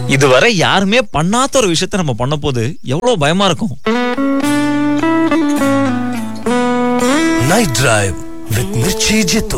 இதுவரை யாருமே பண்ணாத ஒரு விஷயத்த நம்ம பண்ண போது எவ்வளவு பயமா இருக்கும் Night Drive with Mirchi Jitu.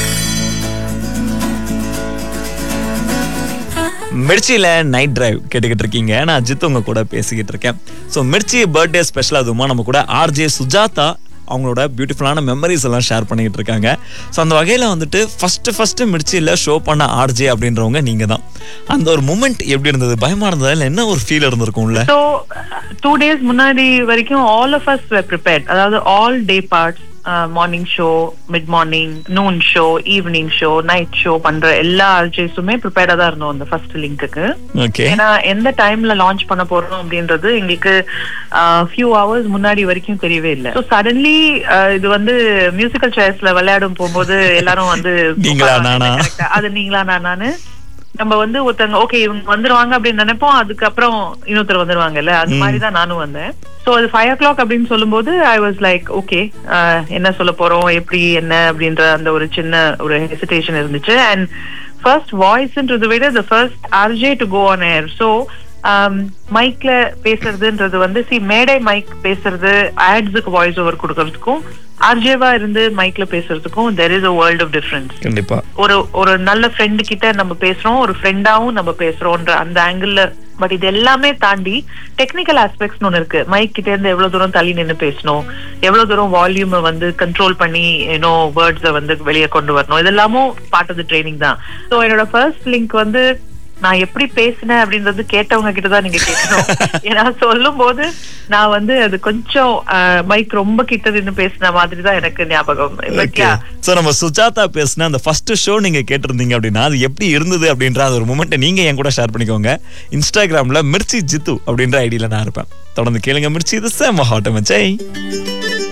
மிர்ச்சியில நைட் டிரைவ் கேட்டுக்கிட்டு இருக்கீங்க நான் அஜித் உங்க கூட பேசிக்கிட்டு இருக்கேன் ஸோ மிர்ச்சி பர்த்டே ஸ்பெஷல் அதுவுமா நம்ம கூட ஆர்ஜே சுஜாதா அவங்களோட பியூட்டிஃபுல்லான மெமரிஸ் எல்லாம் ஷேர் பண்ணிக்கிட்டு இருக்காங்க ஸோ அந்த வகையில் வந்துட்டு ஃபர்ஸ்ட் ஃபர்ஸ்ட் மிர்ச்சியில் ஷோ பண்ண ஆர்ஜே அப்படின்றவங்க நீங்க தான் அந்த ஒரு மூமெண்ட் எப்படி இருந்தது பயமா இருந்ததா இல்லை என்ன ஒரு ஃபீல் இருந்திருக்கும்ல ஸோ டூ டேஸ் முன்னாடி வரைக்கும் ஆல் ஆஃப் அஸ் ப்ரிப்பேர்ட் அதாவது all day parts morning show mid morning noon show evening show night show பண்ற எல்லா ஆர்ஜேஸுமே ப்ரிப்பேர்டா தான் இருந்தோம் அந்த ஃபர்ஸ்ட் லிங்க்குக்கு ஓகே ஏன்னா எந்த டைம்ல லான்ச் பண்ண போறோம் அப்படின்றது எங்களுக்கு ஃபியூ ஹவர்ஸ் முன்னாடி வரைக்கும் தெரியவே இல்லை ஸோ சடன்லி இது வந்து மியூசிக்கல் சேர்ஸ்ல விளையாடும் போகும்போது எல்லாரும் வந்து நீங்களா நானா? Correct ஆ? அது நீங்களா நானான்னு நம்ம வந்து ஒருத்தங்க ஓகே இவங்க வந்துருவாங்க அப்படின்னு நினைப்போம் அதுக்கப்புறம் இன்னொருத்தர் வந்துருவாங்கல்ல அது மாதிரி தான் நானும் வந்தேன் சோ அது ஃபைவ் ஓ கிளாக் அப்படின்னு சொல்லும்போது ஐ வாஸ் லைக் ஓகே என்ன சொல்ல போறோம் எப்படி என்ன அப்படின்ற அந்த ஒரு சின்ன ஒரு ஹெசிடேஷன் இருந்துச்சு அண்ட் ஃபர்ஸ்ட் வாய்ஸ்ன்றது விட the first RJ to go on air so மைக்ல பேசுறதுன்றது வந்து சி மேடை மைக் பேசுறது ஆட்ஸுக்கு வாய்ஸ் ஓவர் கொடுக்கறதுக்கும் ஆர்ஜேவா இருந்து மைக்ல பேசுறதுக்கும் there is a world of difference கண்டிப்பா ஒரு ஒரு நல்ல ஃப்ரெண்டு கிட்ட நம்ம பேசுறோம் ஒரு ஃப்ரெண்டாவும் நம்ம பேசுறோம்ன்ற அந்த ஆங்கிள் பட் இது எல்லாமே தாண்டி டெக்னிக்கல் ஆஸ்பெக்ட்ஸ் ஒன்று இருக்கு மைக் கிட்ட இருந்து எவ்வளவு தூரம் தள்ளி நின்னு பேசணும் எவ்வளவு தூரம் வால்யூம் வந்து கண்ட்ரோல் பண்ணி ஏன்னோ வேர்ட்ஸை வந்து வெளியே கொண்டு வரணும் இதெல்லாமும் பார்ட் ஆஃப் ட்ரைனிங் தான் ஸோ என்னோட ஃபர்ஸ்ட் லிங்க் வந்து நான் எப்படி பேசினேன் அப்படின்றது கேட்டவங்க கிட்ட தான் நீங்க கேட்கணும் ஏன்னா சொல்லும் போது நான் வந்து அது கொஞ்சம் மைக் ரொம்ப கிட்ட நின்னு பேசின மாதிரி தான் எனக்கு ஞாபகம் But ஓகே yeah, ஸோ நம்ம சுஜாதா பேசின அந்த ஃபர்ஸ்ட் ஷோ நீங்க கேட்டிருந்தீங்க அப்படின்னா அது எப்படி இருந்தது அப்படின்ற அந்த ஒரு மூமெண்ட்டை நீங்க என் கூட ஷேர் பண்ணிக்கோங்க இன்ஸ்டாகிராம்ல மிர்ச்சி ஜித்து அப்படின்ற ஐடியில நான் இருப்பேன் தொடர்ந்து கேளுங்க மிர்ச்சி இது சேம ஹாட்டம் வச்சை